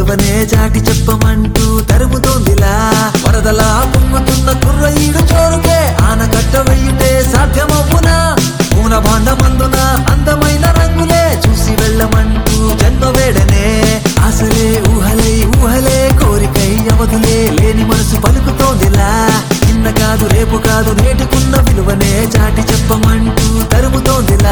విలువనే చాటి చెప్పమంటూ తరుముతోందిలా వరదలా పొంగుతున్న కుర్రయ్యుడు చోరుకే ఆనకట్ట వెయ్యుటే సాధ్యమవునా పూన భాండమందున అందమైన రంగులే చూసి వెళ్ళమంటూ జన్మ వేడనే ఆశలే ఊహలే ఊహలే కోరికై అవధులే లేని మనసు పలుకుతోందిలా నిన్న కాదు రేపు కాదు నేటికున్న విలువనే చాటి చెప్పమంటూ తరుముతోందిలా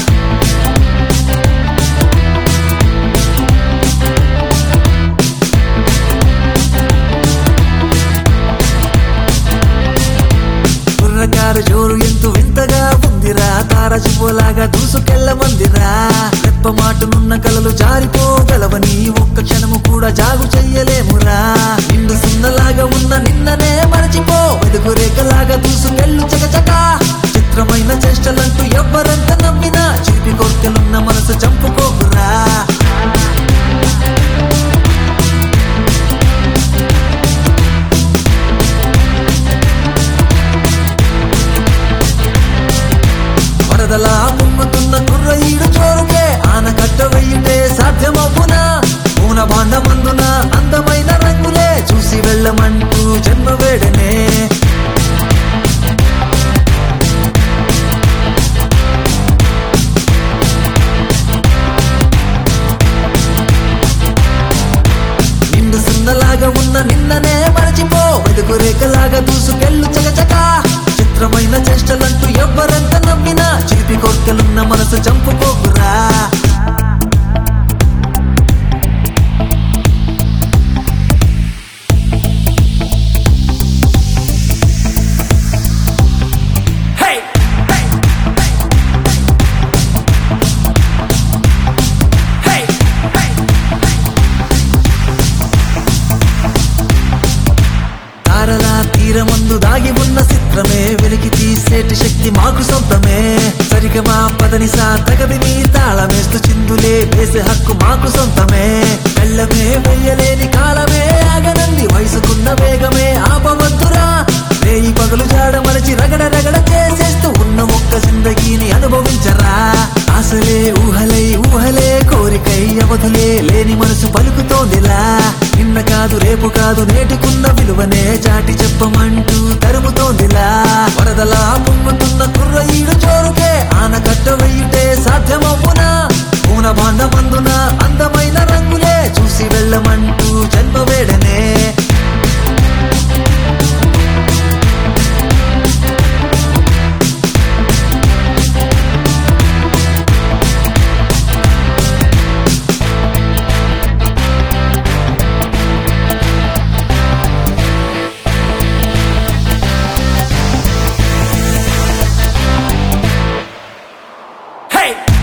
కుర్రకారు జోరు ఎంతో వింతగా ఉందిరా తార చిపోలాగా దూసుకెళ్ళమందిరా రెప్ప మాటనున్న కలలు జారిపోగలవని ఒక్క క్షణము కూడా జాగు చెయ్యలేమురా నిండు సున్నలాగా ఉన్న నిన్ననే మరచిపో వెలుగు రేఖలాగా దూసుకెళ్ళు చకచక చిత్రమైన చేష్టలంటూ ఎవ్వరంత నమ్మినా చిరిపి కొట్టెలున్న మనసు చంపుకోకురా వరదలా పొంగుతున్న కుర్రయ్యుడు చోరుకే ఆనకట్ట వెయ్యుటే సాధ్యమవునా పూన భాండమందున అందమైన రంగులే చూసి వెళ్ళమంటూ జన్మ వేడనే నిండు సున్నలాగా ఉన్న నిన్ననే మరచిపో వెలుగు రేఖలాగా దూసుకెళ్ళు చకచక చిత్రమైన చేష్టలంటూ ఎవ్వరంత నమ్మినా చిలిపి కొర్కెలున్న మనసు చంపుకోకురా Hey! Hey! Hey! తారలా తీరమందు దాగి ఉన్న చిత్రమే వెలికి తీసేటి శక్తి మాకు సొంతమే సరిగమా పదని సా తగది మీ తాళమేస్తూ చిందులే వేసే హక్కు మాకు సొంతమే కళ్ళమే వెయ్యలేని కాలమే ఆగనంది వయసుకున్న వేగమే ఆపవద్దురా రేయి పగలు జాడ మరచి రగడ రగడ చేసేస్తూ ఉన్న ఒక్క జిందగీని అనుభవించరా ఆశలే ఊహలై ఊహలే కోరికై అవధులే లేని మనసు పలుకుతోందిలా నిన్న కాదు రేపు కాదు నేటికున్న విలువనే చాటి చెప్పమంటూ తరుముతోందిలా వరదలా పొంగుతున్న కుర్రయ్యుడు చోరుకే ఆనకట్ట వెయ్యుటే సాధ్యమవునా పూన భాండమందున అందమైన రంగులే చూసి వెళ్ళమంటూ జన్మ వేడనే Hey!